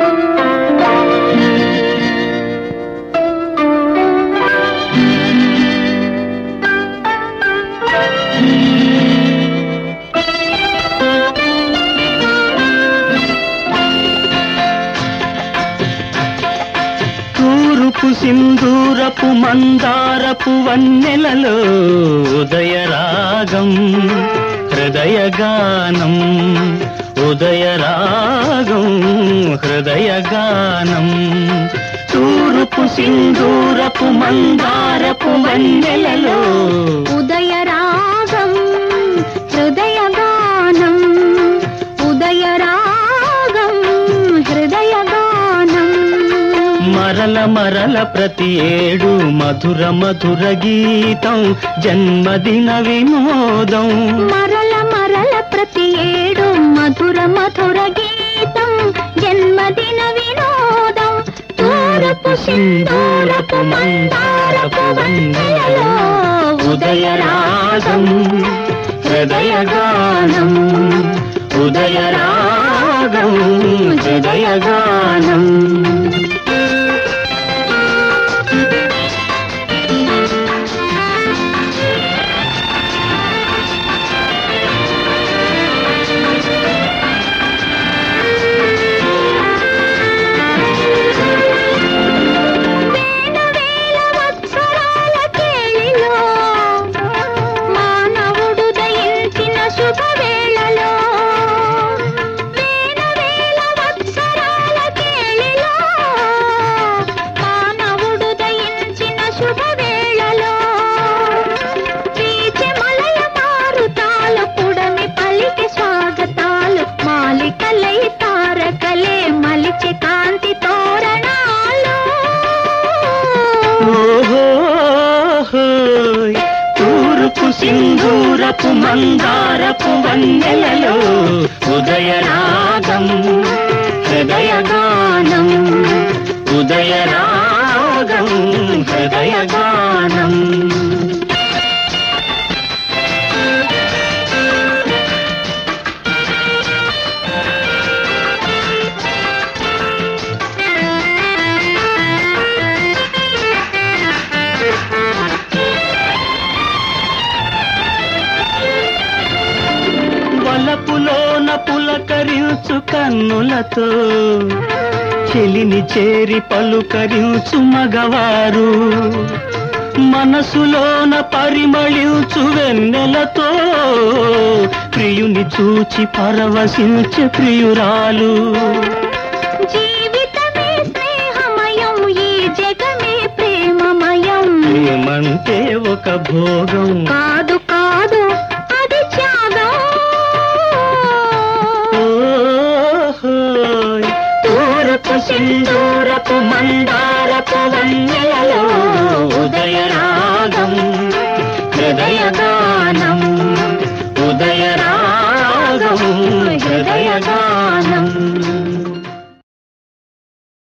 తూరుపు సింధూరపు మందారపు వన్నెలలో ఉదయరాగం హృదయగానం ఉదయరాగం హృదయగానం తూరుపు సింధూరపు మందారపు వన్నెలలో ఉదయరాగం హృదయగానం ఉదయరాగం హృదయగానం మరల మరల ప్రతి ఏడు మధుర మధుర గీతం జన్మదిన వినోదం మరల మరల ప్రతి ఏడు మధుర మధుర గీతం జన్మదిన వినోదం తూరపు సింధూరపు మందారపు వన్నెలలో ఉదయరాగం హృదయగానం ఉదయరాగం హృదయగానం వేల వత్సరాల కేళిలో మానవుడు దయించిన శుభవేళలో వేల వేల వత్సరాల కేళిలో మానవుడు దయించిన శుభవేళలో వీచె మలయ మారుతాలు పుడమి పలికి స్వాగతాలు మాలికలై తారకలే మలిచి కాంతి తోరణాలు ఓహోహోయ్. తూర్పు సింధూరపు మందారపు వన్నెలలో ఉదయరాగం హృదయగానం ఉదయరాగం హృదయగానం వలపులోన పులకరించు కన్నులతో చెలిని చేరి పలుకరించు మగవారు మనసులోన పరిమళించు వెన్నెలతో ప్రియుని చూచి పరవశించే ప్రియురాలు జీవితమే స్నేహమయం ఈ జగమే ప్రేమమయం ఏమంటే ఒక భోగం కాదు కాదు అది త్యాగం ఓహోయ్. తూర్పు సింధూరపు మందారపు వన్నెలలో ఉదయరాగం హృదయగానం ఉదయరాగం హృదయగానం